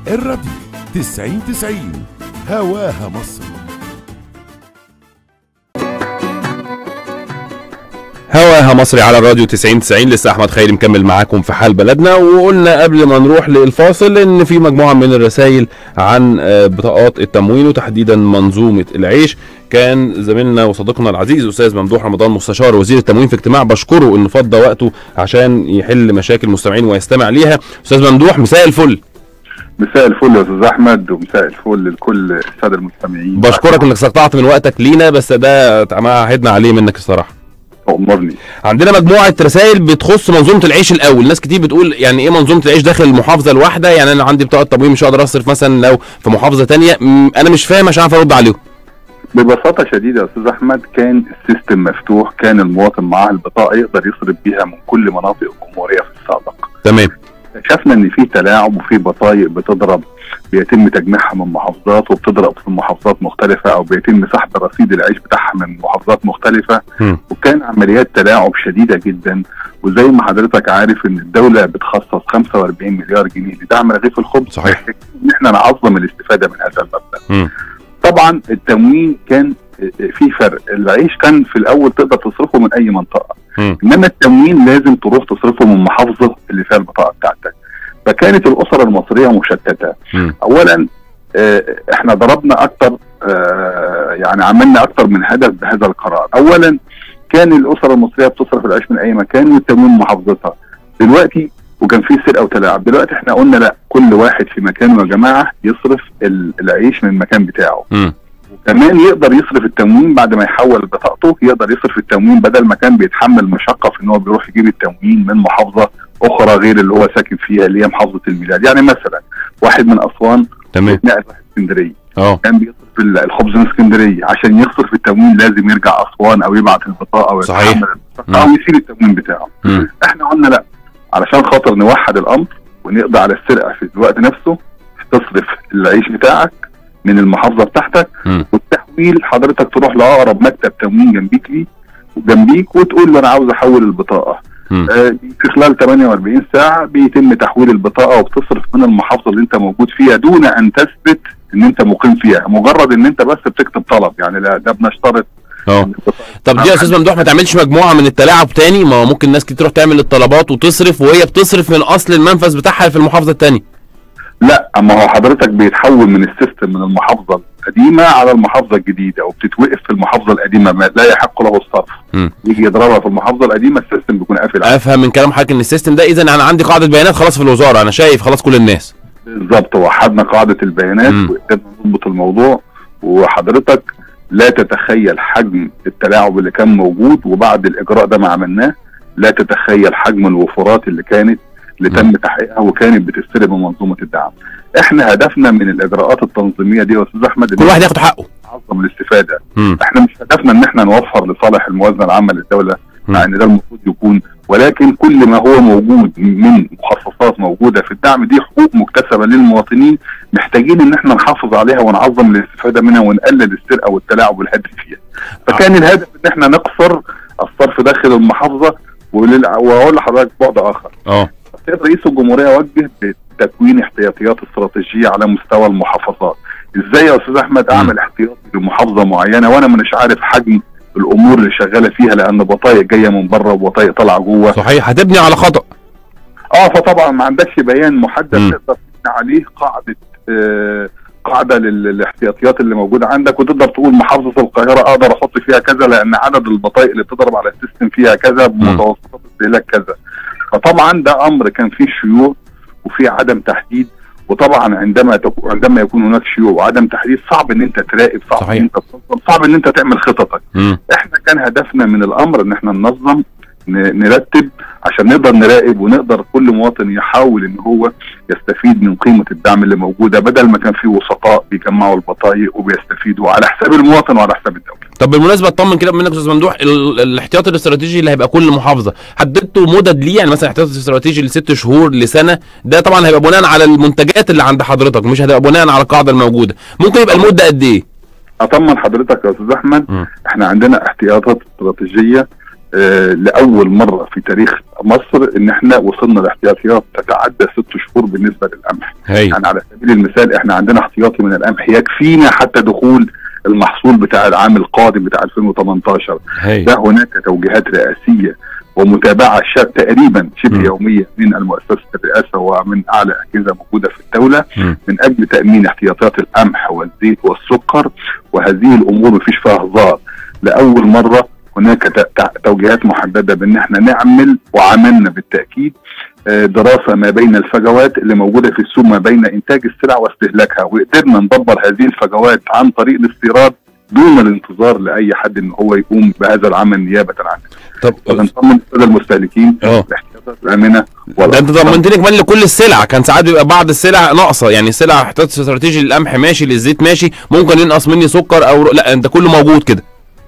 الراديو 90 90 هواها مصر هواها مصري على الراديو 90 90 لسه احمد خيري مكمل معاكم في حال بلدنا وقلنا قبل ما نروح للفاصل ان في مجموعه من الرسائل عن آه، بطاقات التموين وتحديدا منظومه العيش كان زميلنا وصديقنا العزيز استاذ ممدوح رمضان مستشار وزير التموين في اجتماع بشكره انه فضى وقته عشان يحل مشاكل المستمعين ويستمع ليها استاذ ممدوح مساء الفل مساء الفل يا استاذ احمد ومساء الفل لكل الساده المستمعين بشكرك انك استقطعت من وقتك لينا بس ده ما عهدنا عليه منك الصراحه امرني عندنا مجموعه رسائل بتخص منظومه العيش الاول ناس كتير بتقول يعني ايه منظومه العيش داخل المحافظه الواحده يعني انا عندي بطاقه تموين مش هقدر اصرف مثلا لو في محافظه تانية م، انا مش فاهم عشان اعرف ارد عليهم ببساطه شديده يا استاذ احمد كان السيستم مفتوح كان المواطن معاه البطاقه يقدر يصرف بيها من كل مناطق الجمهوريه في السابق تمام شفنا ان في تلاعب وفي بطايق بتضرب بيتم تجميعها من محافظات وبتضرب في محافظات مختلفه او بيتم سحب رصيد العيش بتاعها من محافظات مختلفه مم. وكان عمليات تلاعب شديده جدا وزي ما حضرتك عارف ان الدوله بتخصص 45 مليار جنيه لدعم رغيف الخبز صحيح. محتاجين ان احنا نعظم الاستفاده من هذا المبلغ مم. طبعا التموين كان في فرق العيش كان في الاول تقدر تصرفه من اي منطقه مم. انما التموين لازم تروح تصرفه من محافظه اللي فيها البطاقه بتاعتك فكانت الاسر المصريه مشتته مم. اولا آه، احنا ضربنا اكتر آه، يعني عملنا اكتر من هدف بهذا القرار اولا كان الاسر المصريه بتصرف العيش من اي مكان والتموين من محافظتها دلوقتي وكان في سرقه وتلاعب دلوقتي احنا قلنا لا كل واحد في مكانه يا جماعه يصرف ال- العيش من المكان بتاعه مم. كمان يقدر يصرف التموين بعد ما يحول بطاقته يقدر يصرف التموين بدل ما كان بيتحمل مشقه في ان هو بيروح يجيب التموين من محافظه اخرى غير اللي هو ساكن فيها اللي هي محافظه الميلاد يعني مثلا واحد من اسوان تمام اتنقل راح اسكندريه اه كان بيصرف ال- الخبز من اسكندريه عشان يصرف التموين لازم يرجع اسوان او يبعت البطاقه صحيح. ويتحمل المشقة او يشيل التموين بتاعه مم. احنا قلنا لا علشان خاطر نوحد الامر ونقضي على السرقه في الوقت نفسه تصرف العيش بتاعك من المحافظه بتاعتك مم. والتحويل حضرتك تروح لاقرب مكتب تموين جنبيك ليه جنبيك وتقول له انا عاوز احول البطاقه مم. آه، في خلال 48 ساعه بيتم تحويل البطاقه وبتصرف من المحافظه اللي انت موجود فيها دون ان تثبت ان انت مقيم فيها مجرد ان انت بس بتكتب طلب يعني لا ده بنشترط اه إن البطاقة طب دي يا استاذ ممدوح ما تعملش مجموعه من التلاعب تاني ما هو ممكن ناس كتير تروح تعمل الطلبات وتصرف وهي بتصرف من اصل المنفذ بتاعها في المحافظه التانية لا اما هو حضرتك بيتحول من السيستم من المحافظه القديمه على المحافظه الجديده وبتتوقف في المحافظه القديمه ما لا يحق له الصرف مم. يجي يضربها في المحافظه القديمه السيستم بيكون قافل عليه. افهم من كلام حضرتك ان السيستم ده اذا انا عندي قاعده بيانات خلاص في الوزاره انا شايف خلاص كل الناس بالظبط وحدنا قاعده البيانات مم. وقدرنا نضبط الموضوع وحضرتك لا تتخيل حجم التلاعب اللي كان موجود وبعد الاجراء ده ما عملناه لا تتخيل حجم الوفرات اللي كانت اللي مم. تم تحقيقها وكانت بتستلم من منظومه الدعم. احنا هدفنا من الاجراءات التنظيميه دي يا استاذ احمد إن كل واحد ياخد حقه نعظم الاستفاده مم. احنا مش هدفنا ان احنا نوفر لصالح الموازنه العامه للدوله مم. مع ان ده المفروض يكون ولكن كل ما هو موجود من مخصصات موجوده في الدعم دي حقوق مكتسبه للمواطنين محتاجين ان احنا نحافظ عليها ونعظم الاستفاده منها ونقلل السرقه والتلاعب والهدر فيها. فكان الهدف ان احنا نقصر الصرف داخل المحافظه ولل- واقول لحضرتك بعد اخر. اه السيد رئيس الجمهوريه وجه بتكوين احتياطيات استراتيجيه على مستوى المحافظات ازاي يا استاذ احمد اعمل احتياطي لمحافظه معينه وانا مش عارف حجم الامور اللي شغاله فيها لان بطايق جايه من بره وبطايق طالعه جوه صحيح هتبني على خطا اه فطبعا ما عندكش بيان محدد مم. تقدر تبني عليه قاعده آه قاعده لل- للاحتياطيات اللي موجوده عندك وتقدر تقول محافظه القاهره اقدر احط فيها كذا لان عدد البطايق اللي بتضرب على السيستم فيها كذا بمتوسطات استهلاك كذا فطبعا ده امر كان فيه شيوع وفيه عدم تحديد وطبعا عندما تكون عندما يكون هناك شيوع وعدم تحديد صعب ان انت تراقب صعب صحيح. ان انت تنظم صعب ان انت تعمل خططك مم. احنا كان هدفنا من الامر ان احنا ننظم ن- نرتب عشان نقدر نراقب ونقدر كل مواطن يحاول ان هو يستفيد من قيمه الدعم اللي موجوده بدل ما كان في وسطاء بيجمعوا البطايق وبيستفيدوا على حساب المواطن وعلى حساب الدوله. طب بالمناسبه اطمن كده منك يا استاذ ممدوح ال- الاحتياطي الاستراتيجي اللي هيبقى كل محافظه حددتوا مدد ليه يعني مثلا احتياطي استراتيجي لست شهور لسنه ده طبعا هيبقى بناء على المنتجات اللي عند حضرتك مش هتبقى بناء على القاعده الموجوده ممكن يبقى المده قد ايه اطمن حضرتك يا استاذ احمد مم. احنا عندنا احتياطات استراتيجيه آه لاول مره في تاريخ مصر ان احنا وصلنا لاحتياطيات تتعدى ست شهور بالنسبه للقمح هاي يعني على سبيل المثال احنا عندنا احتياطي من القمح يكفينا حتى دخول المحصول بتاع العام القادم بتاع 2018 هاي ده هناك توجيهات رئاسيه ومتابعه شا- تقريبا شبه م. يوميه من المؤسسه الرئاسه ومن اعلى اجهزه موجوده في الدوله مم. من اجل تامين احتياطات القمح والزيت والسكر وهذه الامور مفيش فيها هزار لاول مره هناك ت- ت- توجيهات محدده بان احنا نعمل وعملنا بالتاكيد آه، دراسه ما بين الفجوات اللي موجوده في السوق ما بين انتاج السلع واستهلاكها وقدرنا ندبر هذه الفجوات عن طريق الاستيراد دون الانتظار لاي حد ان هو يقوم بهذا العمل نيابه عنه طب فبنطمن الساده المستهلكين اه الاحتياطات الامنه ده انت طمنتني كمان لكل السلع كان ساعات بيبقى بعض السلع ناقصه يعني سلع احتياط استراتيجي للقمح ماشي للزيت ماشي ممكن ينقص مني سكر او لا انت كله موجود كده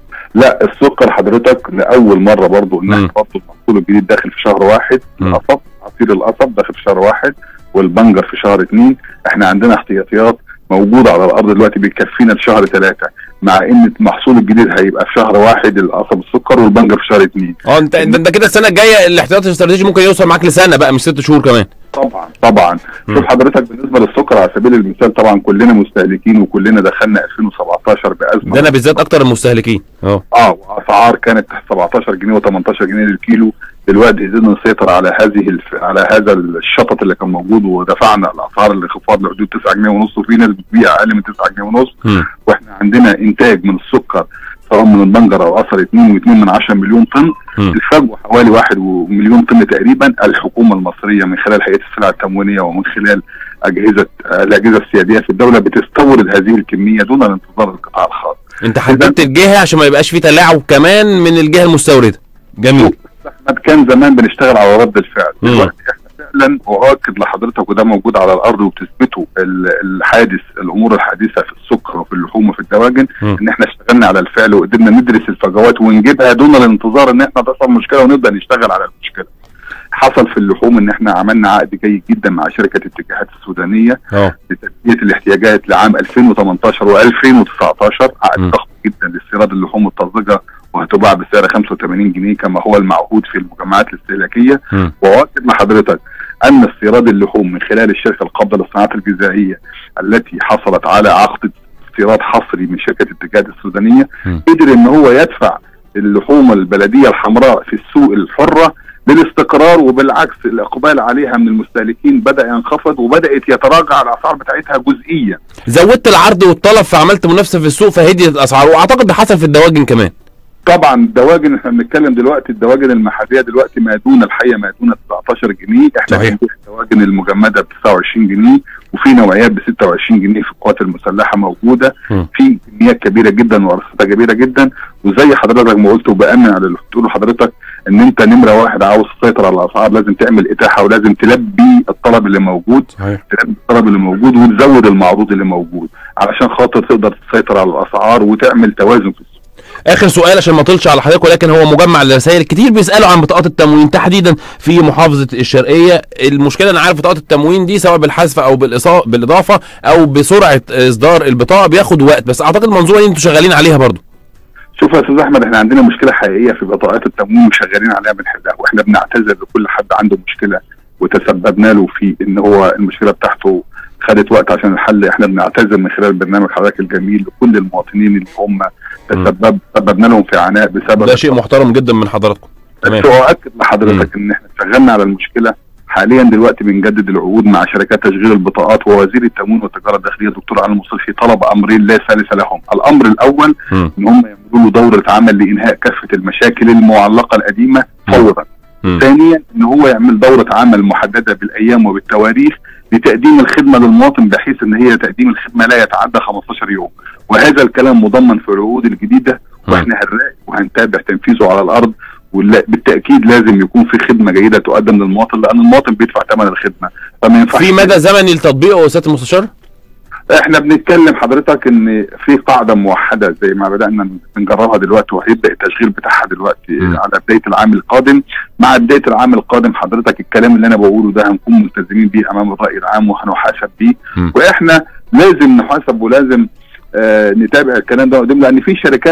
لا السكر حضرتك لاول مره برضو ان مم. احنا برضو المحصول الجديد داخل في شهر واحد مم. القصب عصير القصب داخل في شهر واحد والبنجر في شهر اثنين احنا عندنا احتياطيات موجوده على الارض دلوقتي بتكفينا لشهر ثلاثه مع ان المحصول الجديد هيبقى في شهر واحد القصب السكر والبنجر في شهر اثنين اه انت انت انت كده السنه الجايه الاحتياط الاستراتيجي ممكن يوصل معاك لسنه بقى مش ست شهور كمان طبعا طبعا مم. شوف حضرتك بالنسبه للسكر على سبيل المثال طبعا كلنا مستهلكين وكلنا دخلنا 2017 بازمه ده انا بالذات اكتر المستهلكين اه اه واسعار كانت 17 جنيه و18 جنيه للكيلو دلوقتي قدرنا نسيطر على هذه الف... على هذا الشطط اللي كان موجود ودفعنا الاسعار الانخفاض لحدود 9 جنيه ونص وفي ناس بتبيع اقل من 9 جنيه ونص مم. واحنا عندنا انتاج من السكر سواء من البنجر او قصر 2 و2 من 10 مليون طن مم. الفجوه حوالي 1 مليون طن تقريبا الحكومه المصريه من خلال هيئه السلع التموينيه ومن خلال اجهزه آه، الاجهزه السياديه في الدوله بتستورد هذه الكميه دون الانتظار القطاع الخاص انت حددت الجهه عشان ما يبقاش في تلاعب كمان من الجهه المستورده جميل احمد كان زمان بنشتغل على رد الفعل مم. دلوقتي احنا فعلا واكد لحضرتك وده موجود على الارض وبتثبته ال- الحادث الامور الحادثه في السكر وفي اللحوم وفي الدواجن مم. ان احنا اشتغلنا على الفعل وقدرنا ندرس الفجوات ونجيبها دون الانتظار ان احنا تصل مشكله ونبدا نشتغل على المشكله حصل في اللحوم ان احنا عملنا عقد جيد جدا مع شركه اتجاهات السودانيه اه لتلبيه الاحتياجات لعام 2018 و2019 عقد مم. ضخم جدا لاستيراد اللحوم الطازجه وهتباع بسعر 85 جنيه كما هو المعهود في المجمعات الاستهلاكيه مم. واؤكد لحضرتك ان استيراد اللحوم من خلال الشركه القابضه للصناعات الغذائيه التي حصلت على عقد استيراد حصري من شركه الاتجاهات السودانيه مم. قدر ان هو يدفع اللحوم البلديه الحمراء في السوق الحره للاستقرار وبالعكس الاقبال عليها من المستهلكين بدا ينخفض وبدات يتراجع الاسعار بتاعتها جزئيا زودت العرض والطلب فعملت منافسه في السوق فهديت الاسعار واعتقد ده حصل في الدواجن كمان طبعا الدواجن احنا بنتكلم دلوقتي الدواجن المحليه دلوقتي ما دون الحيه ما دون 19 جنيه احنا صحيح. بنبيع الدواجن المجمده ب 29 جنيه وفي نوعيات ب 26 جنيه في القوات المسلحه موجوده مم. في كميات كبيره جدا ورصيدها كبيره جدا وزي حضرتك ما قلت وبامن على اللي بتقوله حضرتك ان انت نمره واحد عاوز تسيطر على الاسعار لازم تعمل اتاحه ولازم تلبي الطلب اللي موجود صحيح تلبي الطلب اللي موجود وتزود المعروض اللي موجود علشان خاطر تقدر تسيطر على الاسعار وتعمل توازن في السوق اخر سؤال عشان ما اطولش على حضرتك ولكن هو مجمع الرسائل كتير بيسالوا عن بطاقات التموين تحديدا في محافظه الشرقيه المشكله انا عارف بطاقات التموين دي سواء بالحذف او بالإصا- بالاضافه او بسرعه اصدار البطاقه بياخد وقت بس اعتقد المنظومه دي انتوا شغالين عليها برضو شوف يا استاذ احمد احنا عندنا مشكله حقيقيه في بطاقات التموين وشغالين عليها بنحلها واحنا بنعتذر لكل حد عنده مشكله وتسببنا له في ان هو المشكله بتاعته خدت وقت عشان الحل احنا بنعتذر من خلال برنامج حضرتك الجميل لكل المواطنين اللي هم تسبب سببنا لهم في عناء بسبب ده شيء محترم جدا من حضراتكم تمام بس اؤكد لحضرتك ان احنا اشتغلنا على المشكله حاليا دلوقتي بنجدد العقود مع شركات تشغيل البطاقات ووزير التموين والتجاره الداخليه الدكتور علي المصطفى طلب امرين لا ثالث لهم، الامر الاول مم. ان هم يعملوا له دوره عمل لانهاء كافه المشاكل المعلقه القديمه فورا. مم. ثانيا ان هو يعمل دوره عمل محدده بالايام وبالتواريخ لتقديم الخدمه للمواطن بحيث ان هي تقديم الخدمه لا يتعدى 15 يوم وهذا الكلام مضمن في العقود الجديده واحنا هنراقب وهنتابع تنفيذه على الارض وبالتاكيد لازم يكون في خدمه جيده تقدم للمواطن لان المواطن بيدفع ثمن الخدمه فما ينفعش في مدى زمني لتطبيقه يا سياده المستشار احنا بنتكلم حضرتك ان في قاعده موحده زي ما بدانا نجربها دلوقتي وهيبدا التشغيل بتاعها دلوقتي م. على بدايه العام القادم مع بدايه العام القادم حضرتك الكلام اللي انا بقوله ده هنكون ملتزمين بيه امام الراي العام وهنحاسب بيه م. واحنا لازم نحاسب ولازم آه نتابع الكلام ده قدام لان في شركات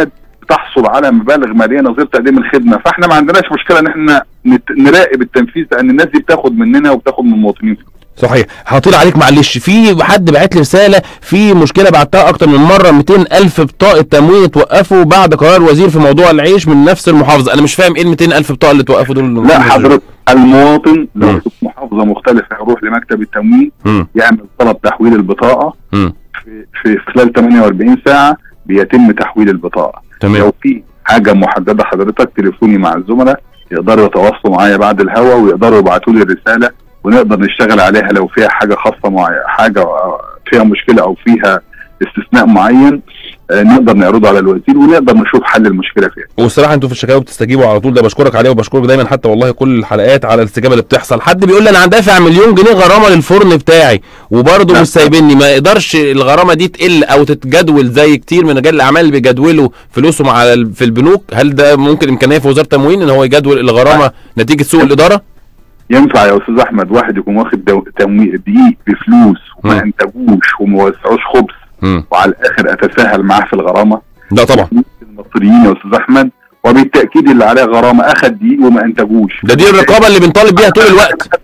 بتحصل على مبالغ ماليه نظير تقديم الخدمه فاحنا ما عندناش مشكله ان احنا نت- نراقب التنفيذ لان الناس دي بتاخد مننا وبتاخد من المواطنين صحيح هطير عليك معلش في حد بعت لي رساله في مشكله بعتها اكتر من مره 200 الف بطاقه تموين اتوقفوا بعد قرار وزير في موضوع العيش من نفس المحافظه انا مش فاهم ايه ال 200 الف بطاقه اللي توقفوا دول لا حضرتك المواطن لو مم. في محافظه مختلفه يروح لمكتب التموين مم. يعمل طلب تحويل البطاقه مم. في, في خلال 48 ساعه بيتم تحويل البطاقه تمام لو في حاجه محدده حضرتك تليفوني مع الزملاء يقدروا يتواصلوا معايا بعد الهوا ويقدروا يبعتوا لي الرساله ونقدر نشتغل عليها لو فيها حاجه خاصه معينه حاجه فيها مشكله او فيها استثناء معين آه، نقدر نعرضه على الوزير ونقدر نشوف حل المشكله فيها والصراحه انتوا في الشكاوي بتستجيبوا على طول ده بشكرك عليه وبشكرك دايما حتى والله كل الحلقات على الاستجابه اللي بتحصل حد بيقول لي انا هندفع مليون جنيه غرامه للفرن بتاعي وبرضه لا. مش سايبني ما يقدرش الغرامه دي تقل او تتجدول زي كتير من رجال الاعمال اللي بيجدولوا فلوسهم على ال- في البنوك هل ده ممكن امكانيه في وزاره التموين ان هو يجدول الغرامه نتيجه سوء الاداره ينفع يا استاذ احمد واحد يكون واخد دو- تمويل دقيق بفلوس وما مم. انتجوش وما وسعوش خبز مم. وعلى الاخر اتساهل معاه في الغرامه لا طبعا المصريين يا استاذ احمد وبالتاكيد اللي عليه غرامه اخذ دقيق وما انتجوش ده دي الرقابه اللي بنطالب بيها طول الوقت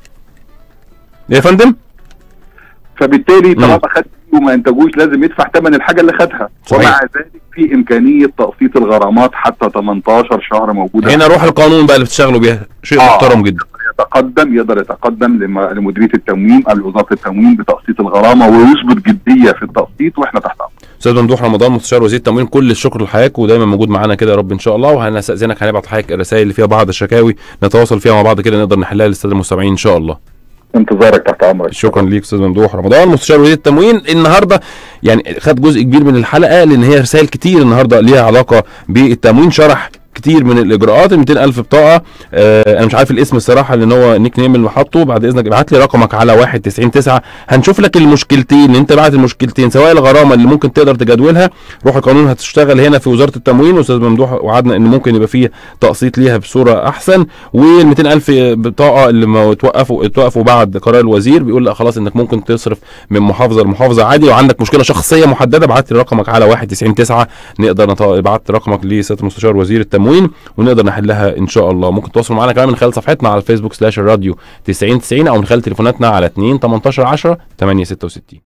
يا فندم فبالتالي مم. طالما خد دقيق وما انتجوش لازم يدفع ثمن الحاجه اللي خدها صحيح. ومع ذلك في امكانيه تقسيط الغرامات حتى 18 شهر موجوده هنا روح القانون بقى اللي بتشتغلوا بيها شيء آه. محترم جدا يتقدم يقدر يتقدم لم- لمديريه التموين او لوزاره التموين بتقسيط الغرامه ويثبت جديه في التقسيط واحنا تحت امر استاذ ممدوح رمضان مستشار وزير التموين كل الشكر لحضرتك ودايما موجود معانا كده يا رب ان شاء الله وهنستاذنك هنبعت لحضرتك الرسائل اللي فيها بعض الشكاوي نتواصل فيها مع بعض كده نقدر نحلها للساده المستمعين ان شاء الله انتظارك تحت امرك شكرا ليك استاذ ممدوح رمضان مستشار وزير التموين النهارده يعني خد جزء كبير من الحلقه لان هي رسائل كتير النهارده ليها علاقه بالتموين شرح كتير من الاجراءات ال 200 الف بطاقه آه انا مش عارف الاسم الصراحه لان هو نيك نيم اللي حاطه بعد اذنك ابعت لي رقمك على 1909 هنشوف لك المشكلتين اللي انت بعت المشكلتين سواء الغرامه اللي ممكن تقدر تجدولها روح القانون هتشتغل هنا في وزاره التموين واستاذ ممدوح وعدنا ان ممكن يبقى فيه تقسيط ليها بصوره احسن وال 200 الف بطاقه اللي ما توقفوا اتوقفوا بعد قرار الوزير بيقول لا خلاص انك ممكن تصرف من محافظه لمحافظه عادي لو عندك مشكله شخصيه محدده ابعت لي رقمك على 1909 نقدر نط- ابعت رقمك لسياده المستشار وزير التموين ونقدر نحلها ان شاء الله ممكن تتواصلوا معنا كمان من خلال صفحتنا على الفيسبوك سلاش الراديو 9090 او من خلال تليفوناتنا على 2 18 10 866